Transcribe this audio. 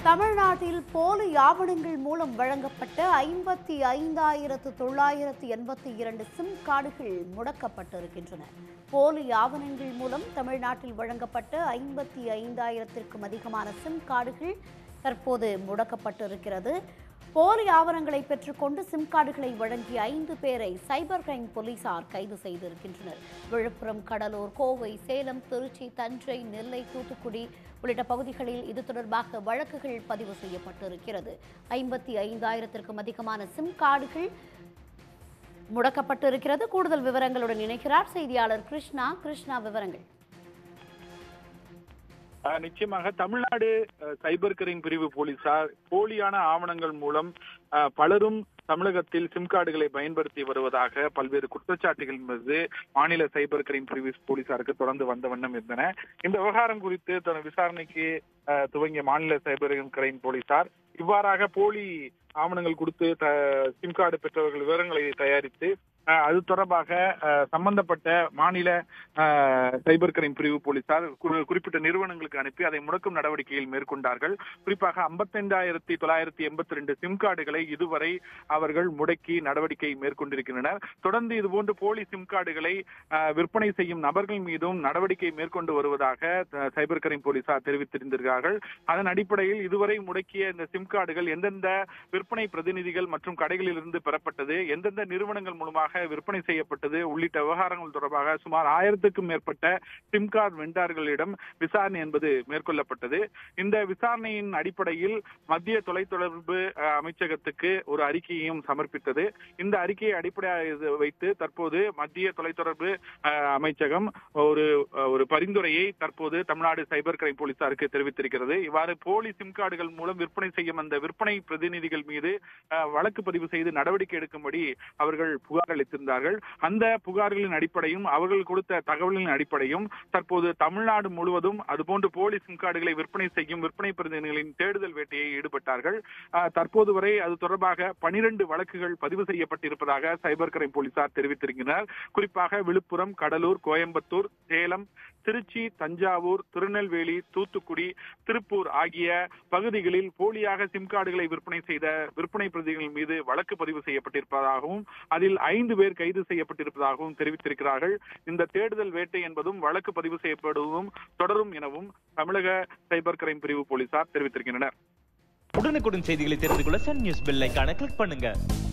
தமிழ்நாட்டில் போலி ஆவணங்கள் மூலம் வழங்கப்பட்ட ஐம்பத்தி ஐந்தாயிரத்து தொள்ளாயிரத்து எண்பத்தி இரண்டு சிம் கார்டுகள் முடக்கப்பட்டிருக்கின்றன போலி ஆவணங்கள் மூலம் தமிழ்நாட்டில் வழங்கப்பட்ட ஐம்பத்தி ஐந்தாயிரத்திற்கும் அதிகமான சிம் கார்டுகள் தற்போது முடக்கப்பட்டிருக்கிறது போலி ஆவணங்களை பெற்றுக்கொண்டு சிம் கார்டுகளை வழங்கிய ஐந்து பேரை சைபர் கிரைம் போலீசார் கைது செய்திருக்கின்றனர் விழுப்புரம் கடலூர் கோவை சேலம் திருச்சி தஞ்சை நெல்லை தூத்துக்குடி உள்ளிட்ட பகுதிகளில் இது தொடர்பாக வழக்குகள் பதிவு செய்யப்பட்டிருக்கிறது ஐம்பத்தி ஐந்தாயிரத்திற்கும் அதிகமான சிம் கார்டுகள் முடக்கப்பட்டிருக்கிறது கூடுதல் விவரங்களுடன் இணைக்கிறார் செய்தியாளர் கிருஷ்ணா கிருஷ்ணா விவரங்கள் அஹ் நிச்சயமாக தமிழ்நாடு அஹ், சைபர் கிரைம் பிரிவு போலீசார் போலியான ஆவணங்கள் மூலம் அஹ், பலரும் தமிழகத்தில் சிம் கார்டுகளை பயன்படுத்தி வருவதாக பல்வேறு குற்றச்சாட்டுகள் மீது மாநில சைபர் கிரைம் பிரிவு போலீசாருக்கு தொடர்ந்து வந்த வண்ணம் இருந்தன இந்த விவகாரம் குறித்து தன் விசாரணைக்கு அஹ், துவங்கிய மாநில சைபர் கிரைம் போலீசார் இவ்வாறாக போலி ஆவணங்கள் கொடுத்து த- சிம் கார்டு பெற்றவர்கள் விவரங்களை தயாரித்து அஹ், அது தொடர்பாக அஹ், சம்பந்தப்பட்ட மாநில அஹ், சைபர் கிரைம் பிரிவு போலீசார் குறி- குறிப்பிட்ட நிறுவனங்களுக்கு அனுப்பி அதை முடக்கும் நடவடிக்கையில் மேற்கொண்டார்கள் குறிப்பாக ஐம்பத்தைந்தாயிரத்தி தொள்ளாயிரத்தி எண்பத்தி ரெண்டு சிம் கார்டுகளை இதுவரை அவர்கள் முடக்கி நடவடிக்கை மேற்கொண்டிருக்கின்றனர் தொடர்ந்து இதுபோன்று போலி சிம் கார்டுகளை அஹ், விற்பனை செய்யும் நபர்கள் மீதும் நடவடிக்கை மேற்கொண்டு வருவதாக அஹ், சைபர் கிரைம் போலீசார் தெரிவித்திருந்திருக்கிறார்கள் அதன் அடிப்படையில் இதுவரை முடக்கிய இந்த சிம் கார்டுகள் எந்தெந்த விற்பனை பிரதிநிதிகள் மற்றும் கடைகளில் இருந்து பெறப்பட்டது எந்தெந்த நிறுவனங்கள் மூலமாக விற்பனை செய்யப்பட்டது உள்ளிட்ட விவகாரங்கள் தொடர்பாக சுமார் ஆயிரத்துக்கும் மேற்பட்ட சிம் கார்டு வெண்டார்களிடம் விசாரணை என்பது மேற்கொள்ளப்பட்டது இந்த விசாரணையின் அடிப்படையில் மத்திய தொலைத்தொடர்பு அஹ், அமைச்சகத்துக்கு ஒரு அறிக்கையையும் சமர்ப்பித்தது இந்த அறிக்கையை அடிப்படையாக வைத்து தற்போது மத்திய தொலைத்தொடர்பு அஹ், அமைச்சகம் ஒரு அஹ், ஒரு பரிந்துரையை தற்போது தமிழ்நாடு சைபர் கிரைம் போலீசாருக்கு தெரிவித்திருக்கிறது இவ்வாறு போலி சிம் கார்டுகள் மூலம் விற்பனை செய்யும் அந்த விற்பனை பிரதிநிதிகள் மீது அஹ், வழக்கு பதிவு செய்து நடவடிக்கை எடுக்கும்படி அவர்கள் புகார் அளித்திருந்தார்கள் அந்த புகார்களின் அடிப்படையும் அவர்கள் கொடுத்த தகவல்களின் அடிப்படையும் தற்போது தமிழ்நாடு முழுவதும் அதுபோன்று போலி சிம் கார்டுகளை விற்பனை செய்யும் விற்பனை பிரதிநிதிகளின் தேடுதல் வேட்டையை ஈடுபட்டார்கள் அஹ், தற்போது வரை அது தொடர்பாக பனிரெண்டு வழக்குகள் பதிவு செய்யப்பட்டிருப்பதாக சைபர் கிரைம் போலீசார் தெரிவித்திருக்கிறார் குறிப்பாக விழுப்புரம் கடலூர் கோயம்புத்தூர் சேலம் திருச்சி தஞ்சாவூர் திருநெல்வேலி தூத்துக்குடி திருப்பூர் ஆகிய பகுதிகளில் போலியாக சிம் கார்டுகளை விற்பனை செய்த விற்பனை பிரதிகள் மீது வழக்கு பதிவு செய்யப்பட்டிருப்பதாகவும் அதில் ஐந்து பேர் கைது செய்யப்பட்டிருப்பதாகவும் தெரிவித்திருக்கிறார்கள் இந்த தேடுதல் வேட்டை என்பதும் வழக்கு பதிவு செய்யப்படுவதும் தொடரும் எனவும் தமிழக சைபர் கிரைம் பிரிவு போலீசார் தெரிவித்திருக்கின்றனர் உடனுக்குடன் செய்திகளை தெரிந்து கொள்ள சன் நியூஸ் பெல் ஐகானை கிளிக் பண்ணுங்க